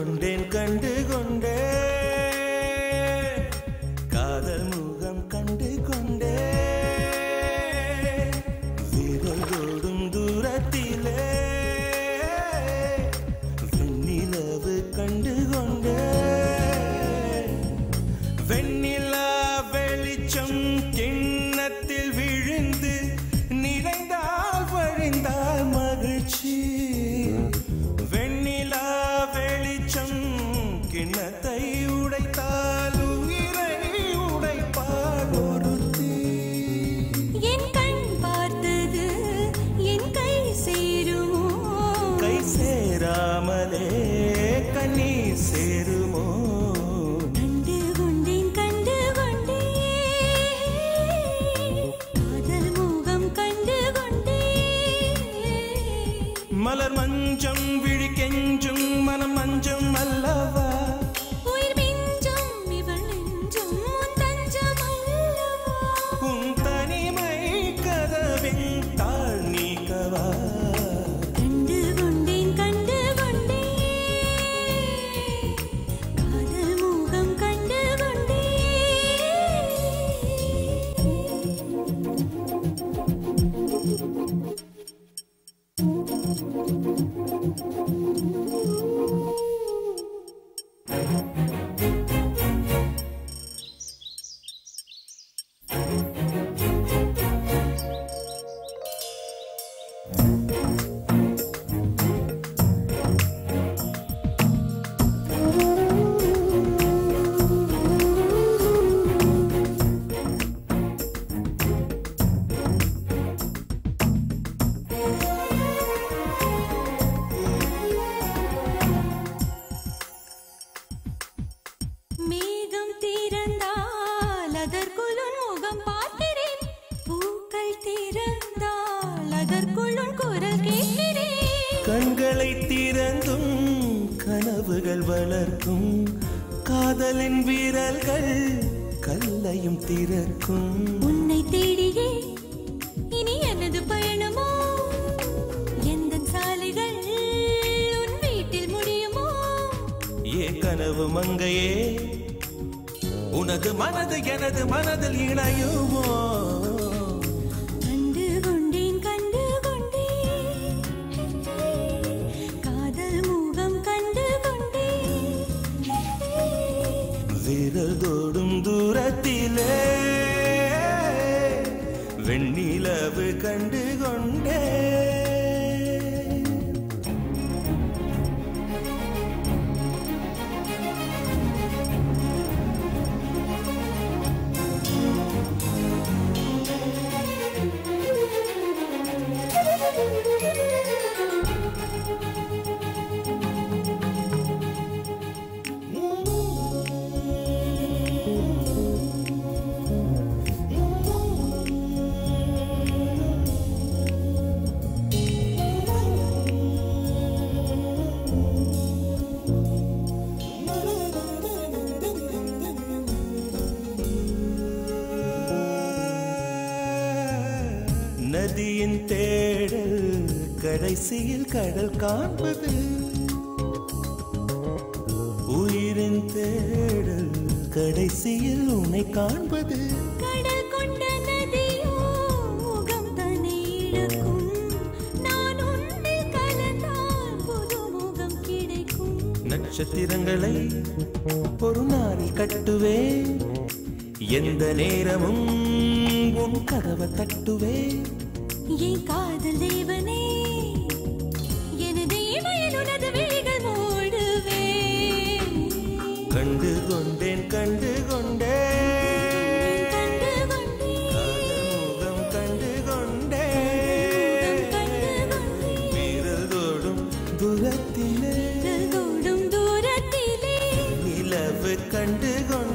கொண்டேன் கண்டு கொண்டே காதல் முகம் கண்டு கொண்டே விரல் தொடும் தூரத்திலே வெண்ணிலவு கண்டு கொண்டே வெண்ணிலா வெளிச்சம் கிண்ணத்தில் விழுந்து நிறைந்தால் வழிந்தால் மகிழ்ச்சி வெண்ணிலா வெளிச்சம் கிண்ணத்தை உடைத்தால் உயிரை உடைப்பால் ஒருத்தி என் கண் பார்த்தது என் கை சேருமோ கை சேராமலே கண்ணீர் சேருமோ கண்டு கொண்டேன் கண்டு கொண்டேன் காதல் முகம் கண்டு கொண்டேன் மலர் மஞ்சம் விழி கெஞ்சும் மனம் மஞ்சம் அல்லவா உயிர் மிஞ்சும் இவள் நெஞ்சும் உன் தஞ்சம் அல்லவா உன் தனிமை கதவின் தாழ் நீக்கவா கண்டு கொண்டேன் கண்டு கொண்டேன் காதல் முகம் கண்டு கொண்டேன் மேகம் திறந்தால் அதற்குள் உன் முகம் பார்க்கிறேன் பூக்கள் திறந்தால் அதற்குள் உன் குரல் கேட்கிறேன் கண்களை திறந்தும் கனவுகள் வளர்க்கும் காதலின் வீரர்கள் கல்லையும் திறக்கும் உன்னை தேடியே இனி எனது பயணமோ எந்த சாலைகள் உன் வீட்டில் முடியுமோ ஏ கனவு மங்கையே உனது மனது எனது மனதில் இணையுமோ கண்டு கொண்டேன் கண்டு கொண்டேன் காதல் முகம் கண்டு கொண்டேன் விரல் தோடும் தூரத்திலே வெண்ணிலவு கண்டு கொண்டே நதியின் தேடல் கடைசியில் கடல் காண்பது உயிரின் தேடல் கடைசியில் உன்னை காண்பது கடல் கொண்ட நதியோ முகம் தன்னை இழக்கும் நான் உன்னில் கலந்தால் புது முகம் கிடைக்கும் நட்சத்திரங்களை ஒரு நாளில் கட்டுவேன் எந்த நேரமும் உன் கதவை தட்டுவேன் என் காதல் தேவனே எனது இமையில் உனது விழிகள் மூடுவேன் கண்டு கொண்டேன் கண்டு கொண்டேன் கண்டு கொண்டேன் காதல் முகம் கண்டு கொண்டேன் கண்டு கொண்டேன் வீரல் தோடும் தூரத்திலே கூடும் தூரத்திலே நிலவு கண்டு கொண்டேன்